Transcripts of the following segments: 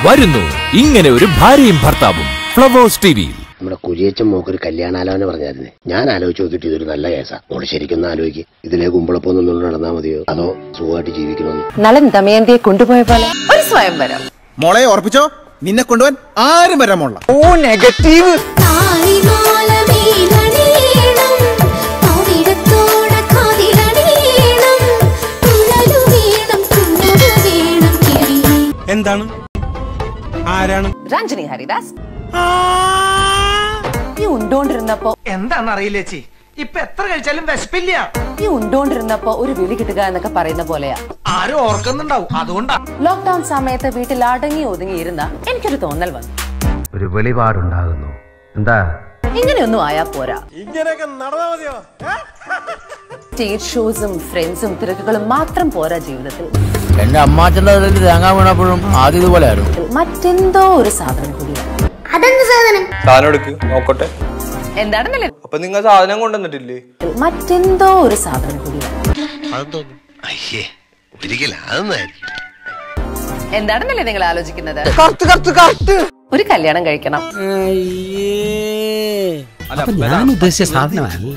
വരുന്നു ഇങ്ങനെ ഒരു ഭാര്യയും ഭർത്താവും ഫ്ലവേഴ്സ് ടിവിയിൽ നമ്മുടെ കുരിയച്ചൻ മോക്കൊരു കല്യാണാലോചന പറഞ്ഞായിരുന്നേ ഞാൻ ആലോചിച്ച് നോക്കിയിട്ട് ഇതൊരു നല്ല കേസാ മോള് ശരിക്കും ഒന്ന് ആലോചിക്ക് ഇതിലെ കുമ്പളപ്പം നിന്നുകൊണ്ട് നടന്നാൽ മതിയോ അതോ സുഖമായിട്ട് ജീവിക്കണമെന്ന് നളൻ ദമയന്തിയെ കൊണ്ടുപോയ പോലെ ഒരു സ്വയംവരം മോളെ ഉറപ്പിച്ചോ നിന്നെ കൊണ്ടുപോവാൻ ആരും വരാൻ മോള താലിമാല വീണണിയണം പവിഴത്തോടെ കാതിലണിയണം തുഴലു വീണം തുന്നലു വീണം കിളിയേ എന്താണ് ആരാണ് രഞ്ജനി ഹരിദാസ് ഈ ഉണ്ടോണ്ടിരുന്നപ്പോ എന്താണെന്നറിയില്ല ചേച്ചി ഇപ്പൊ എത്ര കഴിച്ചാലും വിശപ്പില്ല ഈ ഉണ്ടോണ്ടിരുന്നപ്പോ ഒരു വിളി കിട്ടുക എന്നൊക്കെ പറയുന്ന പോലെയാ ആരും ഓർക്കുന്നുണ്ടാവും അതുകൊണ്ടാ ലോക്ക്ഡൌൺ സമയത്ത് വീട്ടിൽ അടങ്ങി ഒതുങ്ങി ഇരുന്ന എനിക്കൊരു തോന്നൽ വന്നു ഒരു വെളിപാടുണ്ടാകുന്നു എന്താ ഇങ്ങനെയൊന്നും ആയാ പോരാ സ്റ്റേജ് ഷോസും ഫ്രണ്ട്സും തിരക്കുകളും മാത്രം പോരാ ജീവിതത്തിൽ എന്റെ അമ്മാച്ചന്റെ കയ്യിൽ തേങ്ങ വീണപ്പോഴും ആദ്യം ഇതുപോലെ ആയിരുന്നു മറ്റെന്തോ ഒരു സാധനം കൂടിയാണ് അതെന്ത് സാധനം സാധനം എടുക്ക് നോക്കട്ടെ എന്താണെന്നല്ലേ അപ്പൊ നിങ്ങൾ സാധനം കൊണ്ടുവന്നിട്ടില്ലേ മറ്റെന്തോ ഒരു സാധനം കൂടിയാണ് അയ്യേ ഒരിക്കലും അതൊന്നായിരിക്കും എന്താണെന്നല്ലേ നിങ്ങൾ ആലോചിക്കുന്നത് ഒരു കല്യാണം കഴിക്കണം ഞാൻ ഉദ്ദേശിച്ച സാധനമല്ല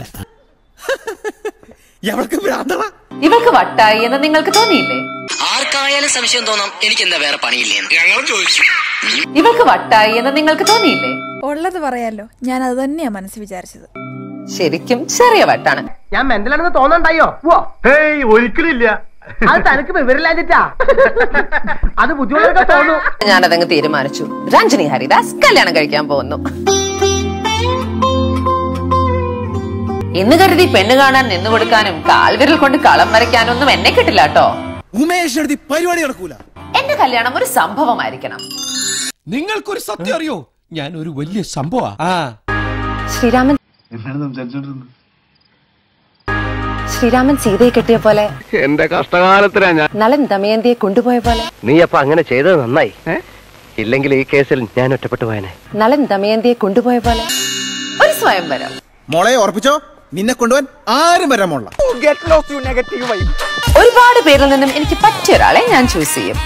എവൾക്ക് ഭ്രാന്തളാ ഇവൾക്ക് വട്ടായി എന്ന് നിങ്ങൾക്ക് തോന്നിയില്ലേ ആർക്കായാലും സംശയം തോന്നാം എനിക്ക് എന്താ വേറെ പണിയില്ലേന്ന് ഞങ്ങൾ ചോദിച്ചു ഇവൾക്ക് വട്ടായി എന്ന് നിങ്ങൾക്ക് തോന്നിയില്ലേ ഉള്ളത് പറയാലോ ഞാൻ അത് തന്നെയാ മനസ്സ് വിചാരിച്ചത് ശരിക്കും ചെറിയ വട്ടാണ് ഞാൻ മെന്റലാണെന്ന് തോന്നണ്ടായോ ഒരിക്കലില്ല അത് തനിക്ക് വിവരില്ലാഞ്ഞിട്ടാ അത് ബുദ്ധിമുട്ടൊക്കെ തോന്നു ഞാനതങ്ങ് തീരുമാനിച്ചു രഞ്ജനി ഹരിദാസ് കല്യാണം കഴിക്കാൻ പോകുന്നു എന്ന് കരുതി പെണ്ണ് കാണാൻ നിന്നു കൊടുക്കാനും കാൽവിരൽ കൊണ്ട് കളം വരയ്ക്കാനൊന്നും എന്നെ കിട്ടില്ല കേട്ടോ ഉമേഷ് എടുത്തി പരിപാടി നടക്കൂല എന്റെ കല്യാണം ഒരു സംഭവമായിരിക്കണം നിങ്ങൾക്കൊരു സത്യം അറിയോ ഞാൻ ഒരു വലിയ സംഭവ ആ ശ്രീരാമൻ ശ്രീരാമൻ സീതയെ കെട്ടിയ പോലെ എന്റെ കഷ്ടകാലത്തിനാ ഞാൻ നളൻ ദമയന്തിയെ കൊണ്ടുപോയ പോലെ നീ അപ്പൊ അങ്ങനെ ചെയ്തത് നന്നായി ഇല്ലെങ്കിൽ ഈ കേസിൽ ഞാൻ ഒറ്റപ്പെട്ടു പോയനെ നളൻ ദമയന്തിയെ കൊണ്ടുപോയ പോലെ ഒരു സ്വയംവരം മോളെ ഉറപ്പിച്ചോ നിന്നെ കൊണ്ടുപോവാൻ ആരും വരാൻ മോള ഒരുപാട് പേരിൽ നിന്നും എനിക്ക് പറ്റിയ ഒരാളെ ഞാൻ ചൂസ് ചെയ്യും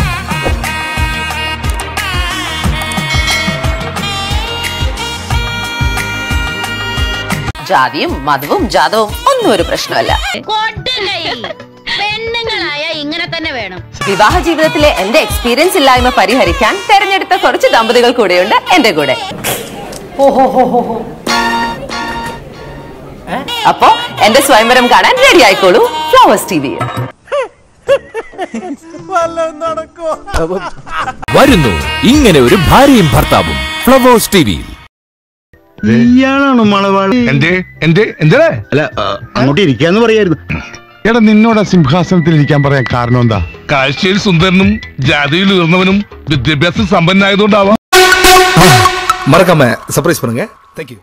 ജാതിയും മതവും ജാതവും ഒന്നും ഒരു പ്രശ്നമല്ല പെണ്ണുങ്ങളായ ഇങ്ങനെ തന്നെ വേണം വിവാഹ ജീവിതത്തിലെ എന്റെ എക്സ്പീരിയൻസ് ഇല്ലായ്മ പരിഹരിക്കാൻ തെരഞ്ഞെടുത്ത കുറച്ച് ദമ്പതികൾ കൂടെയുണ്ട് എന്റെ കൂടെ അപ്പോ എന്റെ സ്വയംവരം കാണാൻ റെഡി ആയിക്കോളൂ ഫ്ലവേഴ്സ് ടി വിയിൽ വരുന്നു ഇങ്ങനെ ഒരു ഭാര്യയും ഭർത്താവും ഫ്ലവേഴ്സ് ടിവിയിൽ ഇയാളാണോ മണവാളി എന്തേ എന്തേ എന്തേ അല്ല അങ്ങോട്ട് ഇരിക്കാന്ന് പറയായിരുന്നു എടാ നിന്നോട് ആ സിംഹാസനത്തിൽ ഇരിക്കാൻ പറയാൻ കാരണം എന്താ കാഴ്ചയിൽ സുന്ദരനും ജാതിയിൽ ഉയർന്നവനും വിദ്യാഭ്യാസം സമ്പന്നായതുകൊണ്ടാവാം മറക്കാമ സർപ്രൈസ് பண்ணுங்க தேங்க்யூ